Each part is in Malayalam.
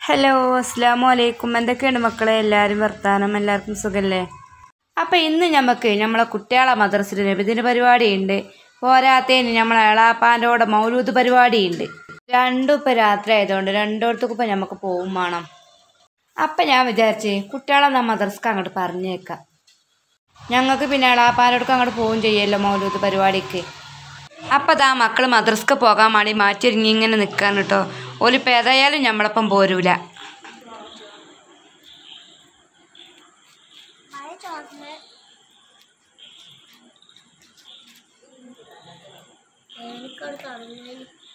ഹലോ അസ്സാം വലൈക്കും എന്തൊക്കെയുണ്ട് മക്കളെ എല്ലാവരും വർത്താനം എല്ലാവർക്കും സുഖല്ലേ അപ്പം ഇന്ന് നമുക്ക് നമ്മളെ കുട്ടികളെ മദ്രസിൽ നബിദിന പരിപാടിയുണ്ട് പോരാത്തതിന് നമ്മളെ എളാപ്പാൻ്റെ കൂടെ മൗലൂദ് പരിപാടിയുണ്ട് രണ്ടും ഇപ്പം രാത്രി ആയതുകൊണ്ട് രണ്ടിടത്തേക്കും ഇപ്പം നമുക്ക് പോവും വേണം അപ്പം ഞാൻ വിചാരിച്ചേ കുട്ടികളെ നാ മദ്രസ്ക്ക് അങ്ങോട്ട് പറഞ്ഞേക്കാം ഞങ്ങൾക്ക് പിന്നെ എളാപ്പാൻ്റെ അടുക്ക് അങ്ങോട്ട് പോവുകയും ചെയ്യല്ലോ മൗലൂദ് പരിപാടിക്ക് അപ്പം ദാ മക്കൾ മദ്രസ്ക്ക് പോകാൻ വേണ്ടി മാറ്റിയൊരുങ്ങി ഇങ്ങനെ നിൽക്കാൻ കേട്ടോ ഓലിപ്പോൾ ഏതായാലും നമ്മളപ്പം പോരൂല എനിക്കവിടെ കാണുന്നില്ല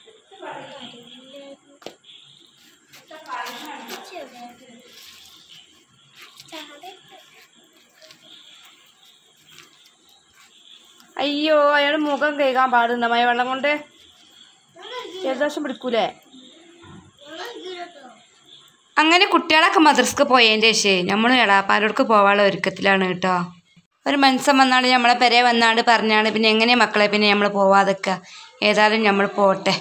അയ്യോ അയാൾ മുഖം കഴുകാൻ പാടുണ്ട് മഴ വെള്ളം കൊണ്ട് ജലദോഷം പിടിക്കൂലേ അങ്ങനെ കുട്ടികളൊക്കെ മദ്രസ്ക്ക് പോയതിൻ്റെ ശേഷം നമ്മൾ എളാപ്പാരോടക്ക് പോകാനുള്ള ഒരുക്കത്തിലാണ് കേട്ടോ ഒരു മനസ്സം വന്നാണ്ട് നമ്മളെ പെരെ വന്നാണ്ട് പറഞ്ഞാണ് പിന്നെ എങ്ങനെ മക്കളെ പിന്നെ നമ്മൾ പോവാതൊക്കെ ഏതായാലും നമ്മൾ പോട്ടെ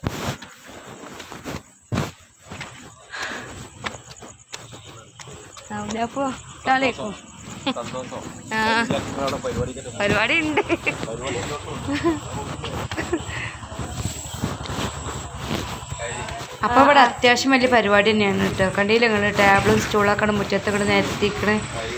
അപ്പോൾ ആ പരിപാടി ഉണ്ട് അപ്പൊ ഇവിടെ അത്യാവശ്യം വലിയ പരിപാടി തന്നെയാണ് കേട്ടോ കണ്ടില്ല നിങ്ങൾ ടേബിളും സ്റ്റൂളൊക്കെ ആണ് മുറ്റത്ത് കൂടെ നിരത്തിക്കണേ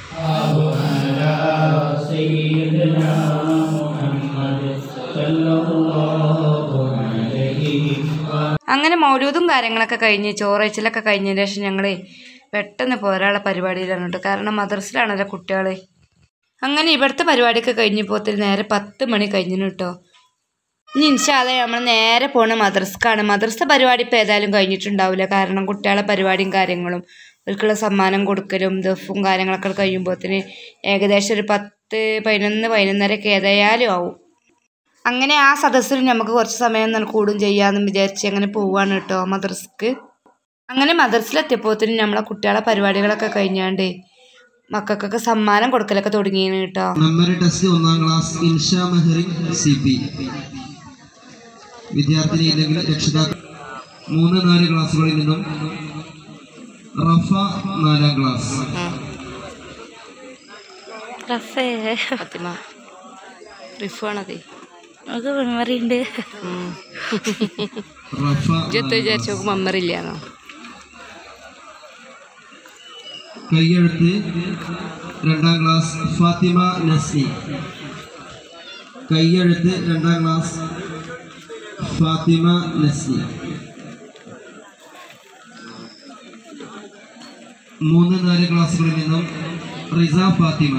അങ്ങനെ മൗലൂദും കാര്യങ്ങളൊക്കെ കഴിഞ്ഞ് ചോറയച്ചിലൊക്കെ കഴിഞ്ഞതിന് ശേഷം ഞങ്ങൾ പെട്ടെന്ന് പോരാനുള്ള പരിപാടിയിലാണ് കേട്ടോ കാരണം മദ്രസിലാണല്ലോ കുട്ടികൾ അങ്ങനെ ഇവിടുത്തെ പരിപാടിയൊക്കെ കഴിഞ്ഞപ്പോഴത്തേന് നേരെ പത്ത് മണി കഴിഞ്ഞു കേട്ടോ ഇനി ഇൻഷാല്ല നമ്മൾ നേരെ പോണ മദ്രസ്ക്കാണ് മദ്രസ പരിപാടി ഇപ്പോൾ ഏതായാലും കഴിഞ്ഞിട്ടുണ്ടാവില്ല കാരണം കുട്ടികളെ പരിപാടിയും കാര്യങ്ങളും അവർക്കുള്ള സമ്മാനം കൊടുക്കലും ദഫും കാര്യങ്ങളൊക്കെ കഴിയുമ്പോഴത്തേന് ഏകദേശം ഒരു പത്ത് പതിനൊന്ന് പതിനൊന്നരയൊക്കെ ഏതായാലും ആവും അങ്ങനെ ആ സദസ്സിൽ നമുക്ക് കുറച്ച് സമയം നല്ല കൂടും ചെയ്യാമെന്ന് വിചാരിച്ച് അങ്ങനെ പോവാണ് കേട്ടോ മദ്രസ്ക്ക് അങ്ങനെ മദ്രസിലെത്തിയപ്പോഴത്തേനും നമ്മളെ കുട്ടികളെ പരിപാടികളൊക്കെ കഴിഞ്ഞാണ്ട് മക്കൾക്കൊക്കെ സമ്മാനം കൊടുക്കലൊക്കെ തുടങ്ങിയാണ് കേട്ടോ മെമ്മറി ടെസ്റ്റ് ഒന്നാം ക്ലാസ് ഇൻഷാ മെഹറിൻ സി പി വിദ്യാർത്ഥിനി ഇല്ലെങ്കിൽ രക്ഷിതാക്കൾ മൂന്ന് നാല് ക്ലാസ്സുകളിൽ നിന്നും റഫ നാലാം ക്ലാസ് റഫേ ഫാത്തിമ റിഫാണതേ നമുക്ക് മെമ്മറി ഉണ്ട് റഫ ഇജ്ജത്ത് വിചാരിച്ചു നോക്കുമ്പോൾ മെമ്മറി ഇല്ലാന്നോ കയ്യെഴുത്ത് രണ്ടാം ക്ലാസ് ഫാത്തിമ നസി കയ്യെഴുത്ത് രണ്ടാം ക്ലാസ് ഫാത്തിമ നസി മൂന്ന് നാല് ക്ലാസ്സുകളിൽ നിന്നും റിസ ഫാത്തിമ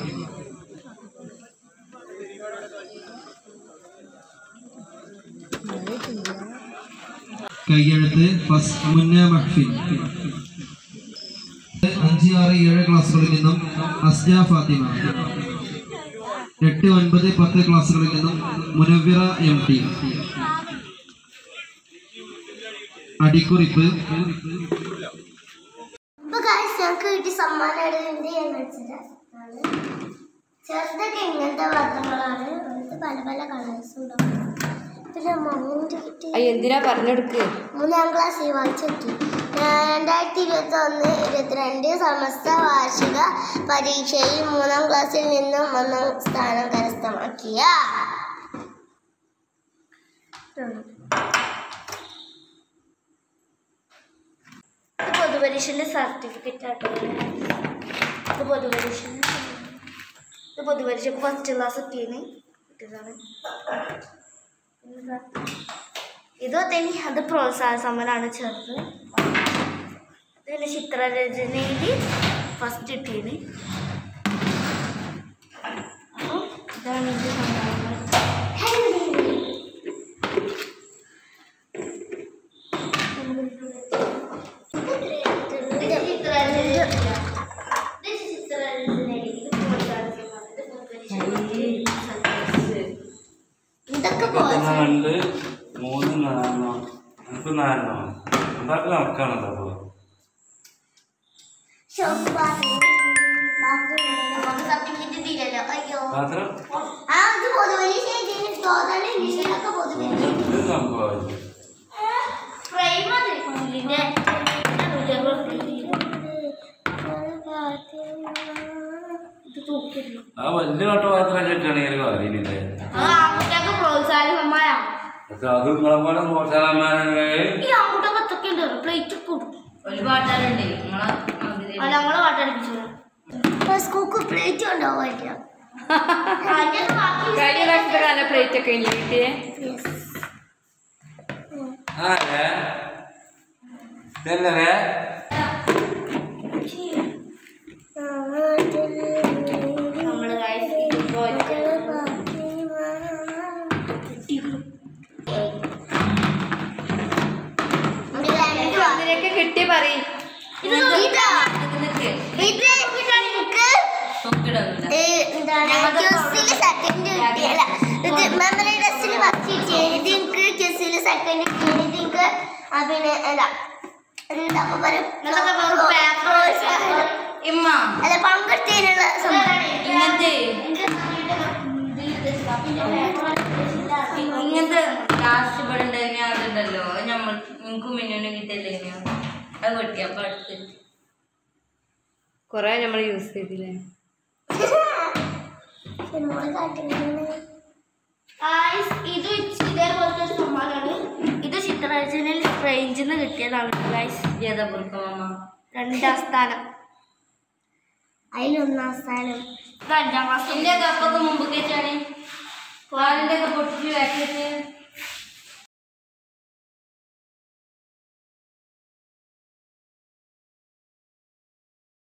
കയ്യെഴുത്ത് ഫസ് മുന്ന മഹ്ഫിൽ അഞ്ച് ആറ് ഏഴ് ക്ലാസ്സുകളിൽ നിന്നും അസ്ജ ഫാത്തിമ എട്ട് ഒൻപത് പത്ത് ക്ലാസ്സുകളിൽ നിന്നും മുനവ്വിറ എം ടി അടിക്കുറിപ്പ് ഇപ്പൊ കാശ് ഞങ്ങൾക്ക് കിട്ടിയ സമ്മാനം എന്ത് ചെയ്യാൻ വെച്ചിട്ട് ചെറുതൊക്കെ ഇങ്ങനത്തെ പാത്രങ്ങളാണ് അങ്ങനത്തെ പല പല കളേഴ്സ് ഉണ്ടാവും പിന്നെ മൗണ്ട് കിട്ടി അയ്യ എന്തിനാ പറഞ്ഞെടുക്ക് മൂന്നാം ക്ലാസ് വായിച്ചു നോക്കി രണ്ടായിരത്തി ഇരുപത്തി ഒന്ന് ഇരുപത്തിരണ്ട് സമസ്ത വാർഷിക പരീക്ഷയിൽ മൂന്നാം ക്ലാസ്സിൽ നിന്നും ഒന്നാം സ്ഥാനം കരസ്ഥമാക്കിയ ഇത് പൊതുപരീക്ഷൻ്റെ സർട്ടിഫിക്കറ്റ് ആട്ടോ ഇത് പൊതുപരീക്ഷ ഇത് പൊതുപരീക്ഷക്ക് ഫസ്റ്റ് ക്ലാസ് എത്തിയാണ് കിട്ടിയതാണ് പിന്നെന്താ ഇത് തന്നെ അത് പ്രോത്സാഹന സമ്മാനമാണ് ചെറുത് ഇതിന് ചിത്രരചനയിൽ ഫസ്റ്റ് കിട്ടിയത് അപ്പോൾ ഇതാണ് ഇതിൻ്റെ സമ്മാനങ്ങൾ ഇതൊക്കെ പിന്നെ രണ്ട് മൂന്ന് നാലെണ്ണം എനിക്ക് നാലെണ്ണം അതൊക്കെ കണക്കാണല്ലോ അപ്പോൾ സർട്ടിഫിക്കറ്റ് തീരല്ലോ അയ്യോ പാത്രം ആ ഇത് പൊതുപരീക്ഷ എഴുതിയതിന് തോന്നണ ഇംഗ്ലീഷിലൊക്കെ പൊതുപരീക്ഷ ഇത് സംഭവമായിരുന്നു ഫ്രെയിം അത് ഇതിന്റെ ആ വലിയ വട്ടപാത്രം കിട്ടുകയാണെങ്കിൽ കാര്യമില്ലേ അത് ആൺകുട്ടികൾക്ക് പ്രോത്സാഹന സമ്മാനം പക്ഷെ അത് നിങ്ങളെ പോലെ പ്രോത്സാഹനമാരെ ഈ ആൺകുട്ടിയൊക്കെ എത്തൊക്കെ ഉണ്ട് പ്ലേറ്റ് കൊടുക്കും ഒരു പാട്ടാറുണ്ട് നിങ്ങളെ മാതിരി. അത് ഞങ്ങളെ പാട്ടടിപ്പിച്ചു സ്കൂൾക്ക് പ്ലേറ്റ് ഉണ്ടാവുമായിരിക്കാം കഴിഞ്ഞ പ്രാവശ്യത്തെ കാല പ്ലേറ്റ് ഒക്കെ ഇല്ലേ കിട്ടിയേ ആരെ തന്നെ നമ്മള് അതിനൊക്കെ കിട്ടി പറയും ഇത് ഇതാ. ഇത് എനിക്ക് എന്താണ് ക്യൂസിൽ സെക്കൻഡ് കിട്ടിയല്ല ഇത് മെമ്മറി ടെസ്റ്റിൽ ഫസ്റ്റ് കിട്ടിയത് ഇത് എനിക്ക് ക്യൂസിൽ സെക്കൻഡ് കിട്ടിയത് ഇത് എനിക്ക് ആ പിന്നെ എന്താ എന്താ പറയും ഇമ്മ അല്ല പങ്കെടുത്തതിനുള്ള സംഭവം ഇങ്ങനത്തെ ഇങ്ങനത്തെ ലാസ്റ്റ് ഇവിടെ ഉണ്ടായിരുന്ന അതുണ്ടല്ലോ അത് നമ്മൾ നിങ്ങൾക്കും മിന്നും കിട്ടില്ലേ അത് പൊട്ടി അപ്പൊ അടുത്ത് കൊറേ നമ്മൾ യൂസ് ചെയ്തില്ലേ ഇത് ഇതേപോലത്തെ ഒരു സമ്മാനമാണ് ഇത് ചിത്രരചനയിൽ റേഞ്ചിൽ നിന്ന് കിട്ടിയതാണ് ഗൈസ് ഏതാ പുറക്കമ്മ രണ്ടാം സ്ഥാനം അതിലൊന്നാം സ്ഥാനം ഇത് അഞ്ചാം ക്ലാസ് എന്റെ കപ്പൊക്കെ മുമ്പ് കേട്ടാണ് പാലിന്റെ ഒക്കെ പൊട്ടിച്ച് വെച്ചിട്ട്